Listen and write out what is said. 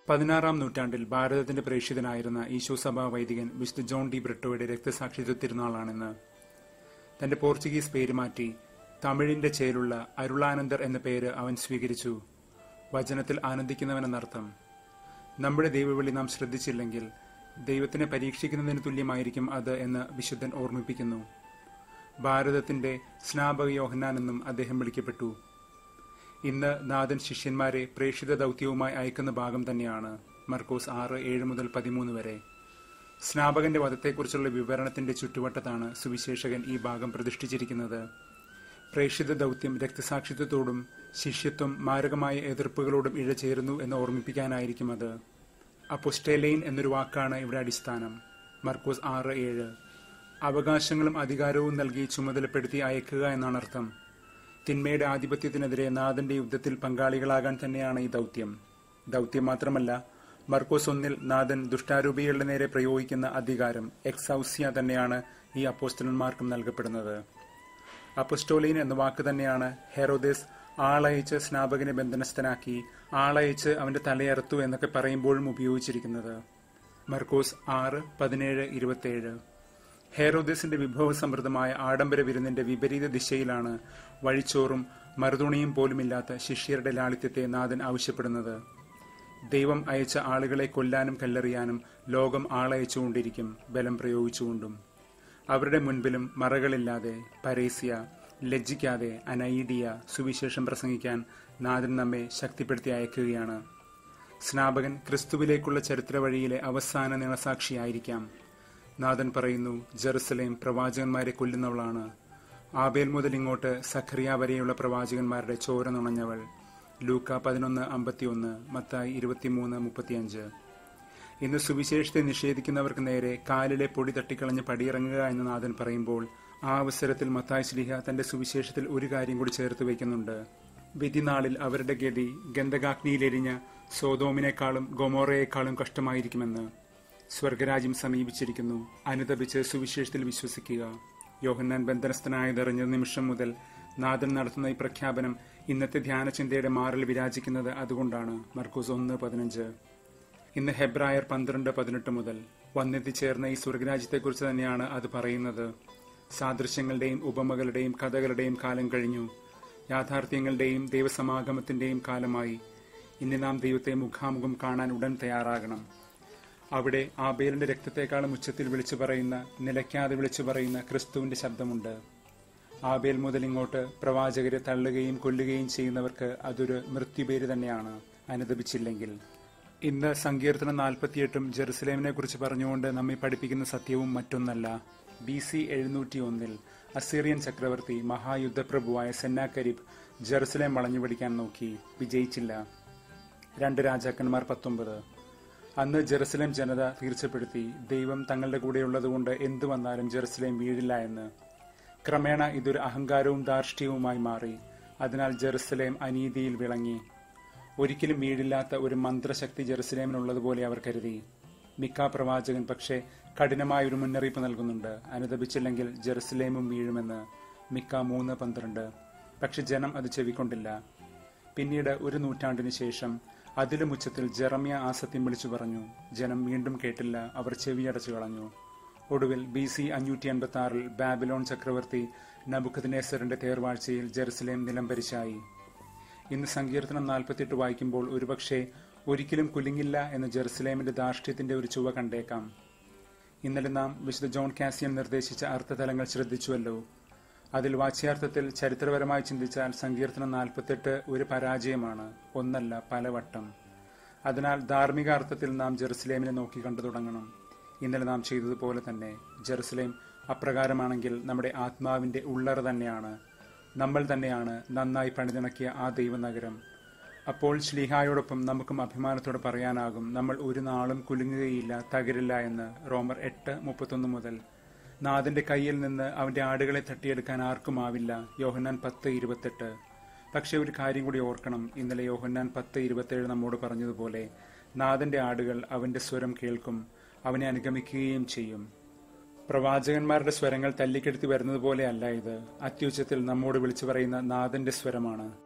പതിനാറാം നൂറ്റാണ്ടിൽ ഭാരതത്തിന്റെ പ്രേക്ഷിതനായിരുന്ന ഈശോ സഭാ വൈദികൻ വിശുദ്ധ ജോൺ ഡി ബ്രിട്ടോയുടെ രക്തസാക്ഷിത്വ തിരുനാളാണെന്ന് തന്റെ പോർച്ചുഗീസ് പേര് മാറ്റി തമിഴിന്റെ ചേലുള്ള അരുളാനന്ദർ എന്ന പേര് അവൻ സ്വീകരിച്ചു വചനത്തിൽ ആനന്ദിക്കുന്നവനെന്നർത്ഥം നമ്മുടെ ദൈവവിളി നാം ശ്രദ്ധിച്ചില്ലെങ്കിൽ ദൈവത്തിനെ പരീക്ഷിക്കുന്നതിന് തുല്യമായിരിക്കും അത് എന്ന് വിശുദ്ധൻ ഓർമ്മിപ്പിക്കുന്നു ഭാരതത്തിന്റെ സ്നാപക യോഹന്നാൻ എന്നും അദ്ദേഹം വിളിക്കപ്പെട്ടു ഇന്ന് നാഥൻ ശിഷ്യന്മാരെ പ്രേക്ഷിത ദൗത്യവുമായി അയക്കുന്ന ഭാഗം തന്നെയാണ് മർക്കോസ് ആറ് ഏഴ് മുതൽ പതിമൂന്ന് വരെ സ്നാപകന്റെ വധത്തെക്കുറിച്ചുള്ള വിവരണത്തിന്റെ ചുറ്റുവട്ടത്താണ് സുവിശേഷകൻ ഈ ഭാഗം പ്രതിഷ്ഠിച്ചിരിക്കുന്നത് പ്രേക്ഷിത ദൗത്യം രക്തസാക്ഷിത്വത്തോടും ശിഷ്യത്വം മാരകമായ എതിർപ്പുകളോടും ഇഴചേരുന്നു എന്ന് ഓർമ്മിപ്പിക്കാനായിരിക്കും അത് അപ്പൊസ്റ്റേലൈൻ എന്നൊരു വാക്കാണ് ഇവിടെ അടിസ്ഥാനം മർക്കോസ് ആറ് ഏഴ് അവകാശങ്ങളും അധികാരവും നൽകി ചുമതലപ്പെടുത്തി അയക്കുക എന്നാണ് അർത്ഥം തിന്മയുടെ ആധിപത്യത്തിനെതിരെ നാഥന്റെ യുദ്ധത്തിൽ പങ്കാളികളാകാൻ തന്നെയാണ് ഈ ദൗത്യം ദൗത്യം മാത്രമല്ല മർക്കോസ് ഒന്നിൽ നാഥൻ ദുഷ്ടാരൂപികളുടെ നേരെ പ്രയോഗിക്കുന്ന അധികാരം എക്സൌസ്യ തന്നെയാണ് ഈ അപ്പോസ്റ്റലന്മാർക്കും നൽകപ്പെടുന്നത് അപ്പസ്റ്റോലീൻ എന്ന വാക്ക് തന്നെയാണ് ഹെറോദേസ് ആളയച്ച് സ്നാപകനെ ബന്ധനസ്ഥനാക്കി ആളയച്ച് അവന്റെ തലയറുത്തു എന്നൊക്കെ പറയുമ്പോഴും ഉപയോഗിച്ചിരിക്കുന്നത് മർക്കോസ് ആറ് പതിനേഴ് ഇരുപത്തിയേഴ് ഹെറോദേസിന്റെ വിഭവസമൃദ്ധമായ ആഡംബര വിരുന്നിന്റെ വിപരീത ദിശയിലാണ് വഴിച്ചോറും മറുതുണിയും പോലുമില്ലാത്ത ശിഷ്യരുടെ ലാളിത്യത്തെ നാഥൻ ആവശ്യപ്പെടുന്നത് ദൈവം അയച്ച ആളുകളെ കൊല്ലാനും കല്ലെറിയാനും ലോകം ആളയച്ചുകൊണ്ടിരിക്കും ബലം പ്രയോഗിച്ചുകൊണ്ടും അവരുടെ മുൻപിലും മറകളില്ലാതെ പരേസ്യ ലജ്ജിക്കാതെ അനൈഡിയ സുവിശേഷം പ്രസംഗിക്കാൻ നാഥൻ നമ്മെ ശക്തിപ്പെടുത്തി അയക്കുകയാണ് സ്നാപകൻ ക്രിസ്തുവിലേക്കുള്ള ചരിത്ര വഴിയിലെ അവസാന നിളസാക്ഷിയായിരിക്കാം നാഥൻ പറയുന്നു ജെറുസലേം പ്രവാചകന്മാരെ കൊല്ലുന്നവളാണ് ആബേൽ മുതൽ ഇങ്ങോട്ട് സഖറിയ വരെയുള്ള പ്രവാചകന്മാരുടെ ചോര നുണഞ്ഞവൾ ലൂക്ക പതിനൊന്ന് അമ്പത്തിയൊന്ന് മത്തായി ഇരുപത്തിമൂന്ന് മുപ്പത്തിയഞ്ച് ഇന്ന് സുവിശേഷത്തെ നിഷേധിക്കുന്നവർക്ക് നേരെ കാലിലെ പൊടി തട്ടിക്കളഞ്ഞ് പടിയിറങ്ങുക എന്ന് നാഥൻ പറയുമ്പോൾ ആ അവസരത്തിൽ മത്തായ് ശ്ലീഹ തന്റെ സുവിശേഷത്തിൽ ഒരു കാര്യം കൂടി ചേർത്ത് വയ്ക്കുന്നുണ്ട് വിധിനാളിൽ അവരുടെ ഗതി ഗന്ധകാഗ്നിയിലെരിഞ്ഞ സോതോമിനേക്കാളും ഗൊമോറയേക്കാളും കഷ്ടമായിരിക്കുമെന്ന് സ്വർഗരാജ്യം സമീപിച്ചിരിക്കുന്നു അനുതപിച്ച് സുവിശേഷത്തിൽ വിശ്വസിക്കുക യോഹന്നാൻ ബന്ധനസ്ഥനായതറിഞ്ഞ നിമിഷം മുതൽ നാഥൻ നടത്തുന്ന ഈ പ്രഖ്യാപനം ഇന്നത്തെ ധ്യാനചിന്തയുടെ മാറിൽ വിരാജിക്കുന്നത് അതുകൊണ്ടാണ് മർക്കൂസ് ഒന്ന് പതിനഞ്ച് ഇന്ന് ഹെബ്രായർ പന്ത്രണ്ട് പതിനെട്ട് മുതൽ വന്നെത്തിച്ചേർന്ന ഈ സ്വർഗരാജ്യത്തെക്കുറിച്ച് തന്നെയാണ് അത് പറയുന്നത് സാദൃശ്യങ്ങളുടെയും ഉപമകളുടെയും കഥകളുടെയും കാലം കഴിഞ്ഞു യാഥാർത്ഥ്യങ്ങളുടെയും ദൈവസമാഗമത്തിന്റെയും കാലമായി ഇന്ന് നാം ദൈവത്തെ മുഖാമുഖം കാണാൻ ഉടൻ തയ്യാറാകണം അവിടെ ആബേലിന്റെ രക്തത്തെക്കാളും ഉച്ചത്തിൽ വിളിച്ചു പറയുന്ന നിലയ്ക്കാതെ വിളിച്ചു പറയുന്ന ക്രിസ്തുവിന്റെ ശബ്ദമുണ്ട് ആബേൽ മുതൽ ഇങ്ങോട്ട് പ്രവാചകരെ തള്ളുകയും കൊല്ലുകയും ചെയ്യുന്നവർക്ക് അതൊരു മൃത്യുപേര് തന്നെയാണ് അനുദപിച്ചില്ലെങ്കിൽ ഇന്ന് സങ്കീർത്തനം നാൽപ്പത്തിയെട്ടും ജെറുസലേമിനെ കുറിച്ച് പറഞ്ഞുകൊണ്ട് നമ്മെ പഠിപ്പിക്കുന്ന സത്യവും മറ്റൊന്നല്ല ബി സി എഴുന്നൂറ്റി ഒന്നിൽ അസീറിയൻ ചക്രവർത്തി മഹായുദ്ധപ്രഭുവായ സെന്നാക്കരീബ് ജെറുസലേം വളഞ്ഞു പിടിക്കാൻ നോക്കി വിജയിച്ചില്ല രണ്ട് രാജാക്കന്മാർ പത്തൊമ്പത് അന്ന് ജെറുസലേം ജനത തീർച്ചപ്പെടുത്തി ദൈവം തങ്ങളുടെ കൂടെയുള്ളതുകൊണ്ട് എന്തു വന്നാലും ജെറുസലേം വീഴില്ല എന്ന് ക്രമേണ ഇതൊരു അഹങ്കാരവും ധാർഷ്ട്യവുമായി മാറി അതിനാൽ ജെറുസലേം അനീതിയിൽ വിളങ്ങി ഒരിക്കലും വീഴില്ലാത്ത ഒരു മന്ത്രശക്തി ജെറുസലേമിനുള്ളതുപോലെ അവർ കരുതി മിക്ക പ്രവാചകൻ പക്ഷേ കഠിനമായ ഒരു മുന്നറിയിപ്പ് നൽകുന്നുണ്ട് അനുദപിച്ചില്ലെങ്കിൽ ജെറുസലേമും വീഴുമെന്ന് മിക്ക മൂന്ന് പന്ത്രണ്ട് പക്ഷെ ജനം അത് ചെവിക്കൊണ്ടില്ല പിന്നീട് ഒരു നൂറ്റാണ്ടിന് ശേഷം അതിലും ഉച്ചത്തിൽ ജെറമ്യ ആ സത്യം വിളിച്ചു പറഞ്ഞു ജനം വീണ്ടും കേട്ടില്ല അവർ ചെവിയടച്ചു കളഞ്ഞു ഒടുവിൽ ബി സി അഞ്ഞൂറ്റി അൻപത്തി ആറിൽ ബാബിലോൺ ചക്രവർത്തി നബുഖദ്നേസറിന്റെ തേർവാഴ്ചയിൽ ജെറുസലേം നിലംപരിശായി ഇന്ന് സങ്കീർത്തനം നാൽപ്പത്തിയെട്ട് വായിക്കുമ്പോൾ ഒരുപക്ഷെ ഒരിക്കലും കുലുങ്ങില്ല എന്ന ജെറുസലേമിന്റെ ധാർഷ്ട്യത്തിന്റെ ഒരു ചുവ കണ്ടേക്കാം ഇന്നലെ നാം വിശുദ്ധ ജോൺ കാസിയൻ നിർദ്ദേശിച്ച അർത്ഥതലങ്ങൾ ശ്രദ്ധിച്ചുവല്ലോ അതിൽ വാച്യാർത്ഥത്തിൽ ചരിത്രപരമായി ചിന്തിച്ചാൽ സങ്കീർത്തനം നാൽപ്പത്തെട്ട് ഒരു പരാജയമാണ് ഒന്നല്ല പലവട്ടം അതിനാൽ ധാർമ്മിക അർത്ഥത്തിൽ നാം ജെറുസലേമിനെ നോക്കി കണ്ടു തുടങ്ങണം ഇന്നലെ നാം ചെയ്തതുപോലെ തന്നെ ജെറുസലേം അപ്രകാരമാണെങ്കിൽ നമ്മുടെ ആത്മാവിന്റെ ഉള്ളറ തന്നെയാണ് നമ്മൾ തന്നെയാണ് നന്നായി പണിതിണക്കിയ ആ ദൈവനഗരം അപ്പോൾ ശ്ലീഹായോടൊപ്പം നമുക്കും അഭിമാനത്തോടെ പറയാനാകും നമ്മൾ ഒരു നാളും കുലുങ്ങുകയില്ല തകരില്ല എന്ന് റോമർ എട്ട് മുപ്പത്തൊന്ന് മുതൽ നാഥന്റെ കയ്യിൽ നിന്ന് അവന്റെ ആടുകളെ തട്ടിയെടുക്കാൻ ആർക്കുമാവില്ല യോഹന്നാൻ പത്ത് ഇരുപത്തെട്ട് പക്ഷെ ഒരു കാര്യം കൂടി ഓർക്കണം ഇന്നലെ യോഹന്നാൻ പത്ത് ഇരുപത്തേഴ് നമ്മോട് പറഞ്ഞതുപോലെ നാഥന്റെ ആടുകൾ അവന്റെ സ്വരം കേൾക്കും അവനെ അനുഗമിക്കുകയും ചെയ്യും പ്രവാചകന്മാരുടെ സ്വരങ്ങൾ തല്ലിക്കെടുത്തി വരുന്നത് പോലെയല്ല ഇത് അത്യുച്ചത്തിൽ നമ്മോട് വിളിച്ചു പറയുന്ന നാഥന്റെ സ്വരമാണ്